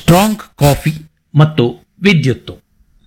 strong coffee ಮತ್ತು ವಿದ್ಯುತ್ತು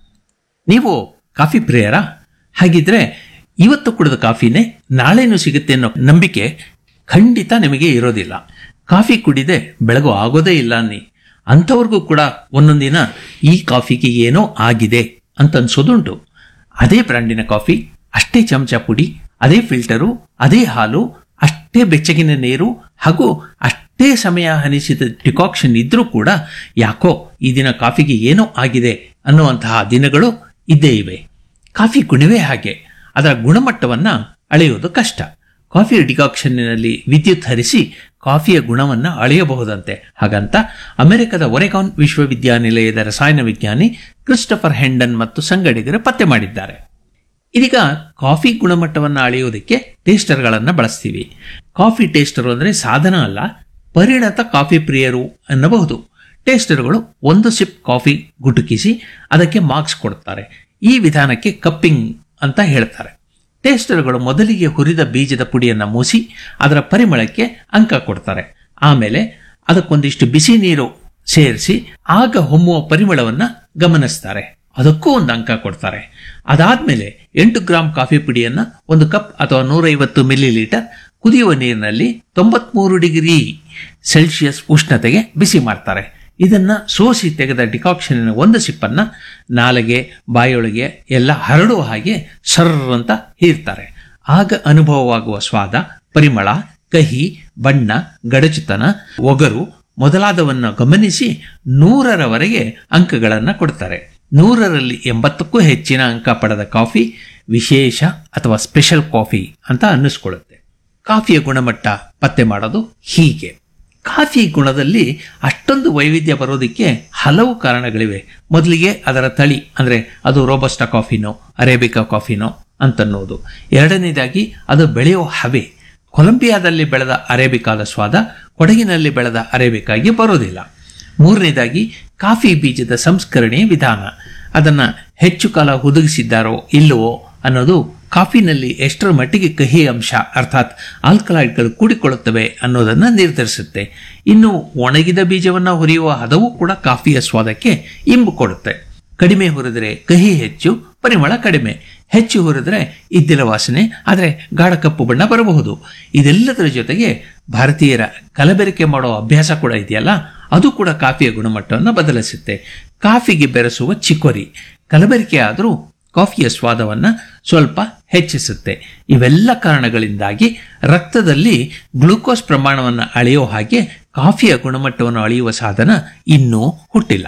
ನೀವು ಕಾಫಿ ಪ್ರಿಯರಾ ಹಾಗಿದ್ರೆ ಇವತ್ತು ಕುಡಿದ ಕಾಫಿನೇ ನಾಳೆನೂ ಸಿಗುತ್ತೆ ಅನ್ನೋ ನಂಬಿಕೆ ಖಂಡಿತ ನಿಮಗೆ ಇರೋದಿಲ್ಲ ಕಾಫಿ ಕುಡಿದೆ ಬೆಳಗು ಆಗೋದೇ ಇಲ್ಲ ಅನ್ನಿ ಅಂಥವ್ರಿಗೂ ಕೂಡ ಒಂದೊಂದಿನ ಈ ಕಾಫಿಗೆ ಏನೋ ಆಗಿದೆ ಅಂತ ಅನ್ಸೋದುಂಟು ಅದೇ ಬ್ರ್ಯಾಂಡಿನ ಕಾಫಿ ಅಷ್ಟೇ ಚಮಚ ಪುಡಿ ಅದೇ ಫಿಲ್ಟರು ಅದೇ ಹಾಲು ಅಷ್ಟೇ ಬೆಚ್ಚಗಿನ ನೀರು ಹಾಗೂ ಅಷ್ಟೇ ಸಮಯ ಹನಿಸಿದ ಡಿಕಾಕ್ಷನ್ ಇದ್ರೂ ಕೂಡ ಯಾಕೋ ಈ ದಿನ ಕಾಫಿಗೆ ಏನೋ ಆಗಿದೆ ಅನ್ನುವಂತಹ ದಿನಗಳು ಇದ್ದೇ ಇವೆ ಕಾಫಿ ಗುಣವೇ ಹಾಗೆ ಅದರ ಗುಣಮಟ್ಟವನ್ನ ಅಳೆಯುವುದು ಕಷ್ಟ ಕಾಫಿ ಡಿಕಾಕ್ಷನ್ನಿನಲ್ಲಿ ವಿದ್ಯುತ್ ಹರಿಸಿ ಕಾಫಿಯ ಗುಣವನ್ನ ಅಳೆಯಬಹುದಂತೆ ಹಾಗಂತ ಅಮೆರಿಕದ ಒರೆಗಾನ್ ವಿಶ್ವವಿದ್ಯಾನಿಲಯದ ರಸಾಯನ ವಿಜ್ಞಾನಿ ಕ್ರಿಸ್ಟಫರ್ ಹೆಂಡನ್ ಮತ್ತು ಸಂಗಡಿಗರು ಪತ್ತೆ ಮಾಡಿದ್ದಾರೆ ಇದೀಗ ಕಾಫಿ ಗುಣಮಟ್ಟವನ್ನು ಅಳೆಯೋದಕ್ಕೆ ಟೇಸ್ಟರ್ಗಳನ್ನು ಬಳಸ್ತೀವಿ ಕಾಫಿ ಟೇಸ್ಟರ್ ಅಂದರೆ ಸಾಧನ ಅಲ್ಲ ಪರಿಣತ ಕಾಫಿ ಪ್ರಿಯರು ಅನ್ನಬಹುದು ಟೇಸ್ಟರ್ಗಳು ಒಂದು ಸಿಪ್ ಕಾಫಿ ಗುಟುಕಿಸಿ ಅದಕ್ಕೆ ಮಾರ್ಕ್ಸ್ ಕೊಡ್ತಾರೆ ಈ ವಿಧಾನಕ್ಕೆ ಕಪ್ಪಿಂಗ್ ಅಂತ ಹೇಳ್ತಾರೆ ಟೇಸ್ಟರ್ಗಳು ಮೊದಲಿಗೆ ಹುರಿದ ಬೀಜದ ಪುಡಿಯನ್ನು ಮೂಸಿ ಅದರ ಪರಿಮಳಕ್ಕೆ ಅಂಕ ಕೊಡ್ತಾರೆ ಆಮೇಲೆ ಅದಕ್ಕೊಂದಿಷ್ಟು ಬಿಸಿ ನೀರು ಸೇರಿಸಿ ಆಗ ಹೊಮ್ಮುವ ಪರಿಮಳವನ್ನ ಗಮನಿಸ್ತಾರೆ ಅದಕ್ಕೂ ಒಂದು ಅಂಕ ಕೊಡ್ತಾರೆ ಅದಾದ್ಮೇಲೆ ಎಂಟು ಗ್ರಾಂ ಕಾಫಿ ಪುಡಿಯನ್ನ ಒಂದು ಕಪ್ ಅಥವಾ ನೂರೈವತ್ತು ಮಿಲಿ ಲೀಟರ್ ಕುದಿಯುವ ನೀರಿನಲ್ಲಿ ತೊಂಬತ್ಮೂರು ಡಿಗ್ರಿ ಸೆಲ್ಸಿಯಸ್ ಉಷ್ಣತೆಗೆ ಬಿಸಿ ಮಾಡ್ತಾರೆ ಇದನ್ನ ಸೋಸಿ ತೆಗೆದ ಡಿಕಾಕ್ಷನಿನ ಒಂದು ಸಿಪ್ಪನ್ನ ನಾಲೆಗೆ ಬಾಯೊಳಗೆ ಎಲ್ಲ ಹರಡುವ ಹಾಗೆ ಸರ್ರ್ ಅಂತ ಹೀರ್ತಾರೆ ಆಗ ಅನುಭವವಾಗುವ ಸ್ವಾದ ಪರಿಮಳ ಕಹಿ ಬಣ್ಣ ಗಡಚುತನ ಒಗರು ಮೊದಲಾದವನ್ನ ಗಮನಿಸಿ ನೂರರವರೆಗೆ ಅಂಕಗಳನ್ನು ಕೊಡ್ತಾರೆ ನೂರರಲ್ಲಿ ಎಂಬತ್ತಕ್ಕೂ ಹೆಚ್ಚಿನ ಅಂಕ ಪಡೆದ ಕಾಫಿ ವಿಶೇಷ ಅಥವಾ ಸ್ಪೆಷಲ್ ಕಾಫಿ ಅಂತ ಅನ್ನಿಸ್ಕೊಳ್ಳುತ್ತೆ ಕಾಫಿಯ ಗುಣಮಟ್ಟ ಪತ್ತೆ ಮಾಡೋದು ಹೀಗೆ ಕಾಫಿ ಗುಣದಲ್ಲಿ ಅಷ್ಟೊಂದು ವೈವಿಧ್ಯ ಬರೋದಕ್ಕೆ ಹಲವು ಕಾರಣಗಳಿವೆ ಮೊದಲಿಗೆ ಅದರ ತಳಿ ಅಂದರೆ ಅದು ರೋಬಸ್ಟಾ ಕಾಫಿನೋ ಅರೇಬಿಕಾ ಕಾಫಿನೋ ಅಂತನ್ನೋದು ಎರಡನೇದಾಗಿ ಅದು ಬೆಳೆಯೋ ಹವೆ ಕೊಲಂಬಿಯಾದಲ್ಲಿ ಬೆಳೆದ ಅರೇಬಿಕಾದ ಸ್ವಾದ ಕೊಡಗಿನಲ್ಲಿ ಬೆಳೆದ ಅರೇಬಿಕಾಗೆ ಬರೋದಿಲ್ಲ ಮೂರನೇದಾಗಿ ಕಾಫಿ ಬೀಜದ ಸಂಸ್ಕರಣೆಯ ವಿಧಾನ ಅದನ್ನು ಹೆಚ್ಚು ಕಾಲ ಹುದುಗಿಸಿದ್ದಾರೋ ಇಲ್ಲವೋ ಅನ್ನೋದು ಕಾಫಿನಲ್ಲಿ ಎಷ್ಟರ ಮಟ್ಟಿಗೆ ಕಹಿ ಅಂಶ ಅರ್ಥಾತ್ ಆಲ್ಕಲಾಯ್ಡ್ಗಳು ಕೂಡಿಕೊಳ್ಳುತ್ತವೆ ಅನ್ನೋದನ್ನು ನಿರ್ಧರಿಸುತ್ತೆ ಇನ್ನು ಒಣಗಿದ ಬೀಜವನ್ನು ಹುರಿಯುವ ಹದವು ಕೂಡ ಕಾಫಿಯ ಸ್ವಾದಕ್ಕೆ ಇಂಬು ಕೊಡುತ್ತೆ ಕಡಿಮೆ ಹುರಿದರೆ ಕಹಿ ಹೆಚ್ಚು ಪರಿಮಳ ಕಡಿಮೆ ಹೆಚ್ಚು ಹುರಿದ್ರೆ ಇದ್ದಿಲ ವಾಸನೆ ಆದರೆ ಗಾಢ ಕಪ್ಪು ಬಣ್ಣ ಬರಬಹುದು ಇದೆಲ್ಲದರ ಜೊತೆಗೆ ಭಾರತೀಯರ ಕಲಬೆರಕೆ ಮಾಡೋ ಅಭ್ಯಾಸ ಕೂಡ ಇದೆಯಲ್ಲ ಅದು ಕೂಡ ಕಾಫಿಯ ಗುಣಮಟ್ಟವನ್ನು ಬದಲಿಸುತ್ತೆ ಕಾಫಿಗೆ ಬೆರೆಸುವ ಚಿಕೋರಿ ಕಲಬೆರಕೆ ಆದರೂ ಕಾಫಿಯ ಸ್ವಾದವನ್ನು ಸ್ವಲ್ಪ ಹೆಚ್ಚಿಸುತ್ತೆ ಇವೆಲ್ಲ ಕಾರಣಗಳಿಂದಾಗಿ ರಕ್ತದಲ್ಲಿ ಗ್ಲೂಕೋಸ್ ಪ್ರಮಾಣವನ್ನು ಅಳೆಯೋ ಹಾಗೆ ಕಾಫಿಯ ಗುಣಮಟ್ಟವನ್ನು ಅಳೆಯುವ ಸಾಧನ ಇನ್ನೂ ಹುಟ್ಟಿಲ್ಲ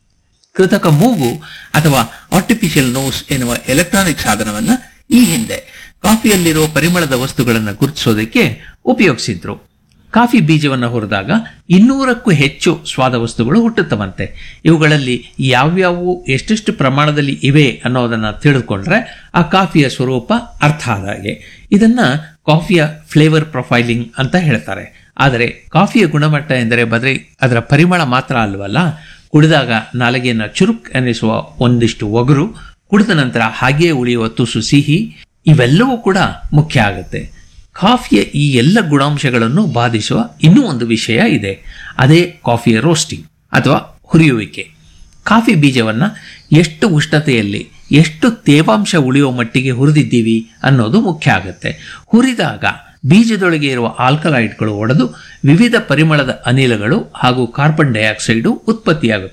ಕೃತಕ ಮೂಗು ಅಥವಾ ಆರ್ಟಿಫಿಷಿಯಲ್ ನೋಸ್ ಎನ್ನುವ ಎಲೆಕ್ಟ್ರಾನಿಕ್ ಸಾಧನವನ್ನು ಈ ಹಿಂದೆ ಕಾಫಿಯಲ್ಲಿರುವ ಪರಿಮಳದ ವಸ್ತುಗಳನ್ನು ಗುರುತಿಸೋದಕ್ಕೆ ಉಪಯೋಗಿಸಿದ್ರು ಕಾಫಿ ಬೀಜವನ್ನು ಹುರಿದಾಗ ಇನ್ನೂರಕ್ಕೂ ಹೆಚ್ಚು ಸ್ವಾದ ವಸ್ತುಗಳು ಹುಟ್ಟುತ್ತವಂತೆ ಇವುಗಳಲ್ಲಿ ಯಾವ್ಯಾವು ಎಷ್ಟೆಷ್ಟು ಪ್ರಮಾಣದಲ್ಲಿ ಇವೆ ಅನ್ನೋದನ್ನು ತಿಳಿದುಕೊಂಡ್ರೆ ಆ ಕಾಫಿಯ ಸ್ವರೂಪ ಅರ್ಥ ಆದ ಹಾಗೆ ಇದನ್ನ ಕಾಫಿಯ ಫ್ಲೇವರ್ ಪ್ರೊಫೈಲಿಂಗ್ ಅಂತ ಹೇಳ್ತಾರೆ ಆದರೆ ಕಾಫಿಯ ಗುಣಮಟ್ಟ ಎಂದರೆ ಬದಲಿ ಅದರ ಪರಿಮಳ ಮಾತ್ರ ಅಲ್ವಲ್ಲ ಕುಡಿದಾಗ ನಾಲಿಗೆಯನ್ನು ಚುರುಕ್ ಅನ್ನಿಸುವ ಒಂದಿಷ್ಟು ಒಗರು ಕುಡಿದ ನಂತರ ಹಾಗೆಯೇ ಉಳಿಯುವ ತುಸು ಸಿಹಿ ಇವೆಲ್ಲವೂ ಕೂಡ ಮುಖ್ಯ ಆಗುತ್ತೆ ಕಾಫಿಯ ಈ ಎಲ್ಲ ಗುಣಾಂಶಗಳನ್ನು ಬಾಧಿಸುವ ಇನ್ನೂ ಒಂದು ವಿಷಯ ಇದೆ ಅದೇ ಕಾಫಿಯ ರೋಸ್ಟಿಂಗ್ ಅಥವಾ ಹುರಿಯುವಿಕೆ ಕಾಫಿ ಬೀಜವನ್ನು ಎಷ್ಟು ಉಷ್ಣತೆಯಲ್ಲಿ ಎಷ್ಟು ತೇವಾಂಶ ಉಳಿಯುವ ಮಟ್ಟಿಗೆ ಹುರಿದಿದ್ದೀವಿ ಅನ್ನೋದು ಮುಖ್ಯ ಆಗುತ್ತೆ ಹುರಿದಾಗ ಬೀಜದೊಳಗೆ ಇರುವ ಆಲ್ಕಲಾಯ್ಡ್ಗಳು ಒಡೆದು ವಿವಿಧ ಪರಿಮಳದ ಅನಿಲಗಳು ಹಾಗೂ ಕಾರ್ಬನ್ ಡೈಆಕ್ಸೈಡು ಉತ್ಪತ್ತಿಯಾಗುತ್ತೆ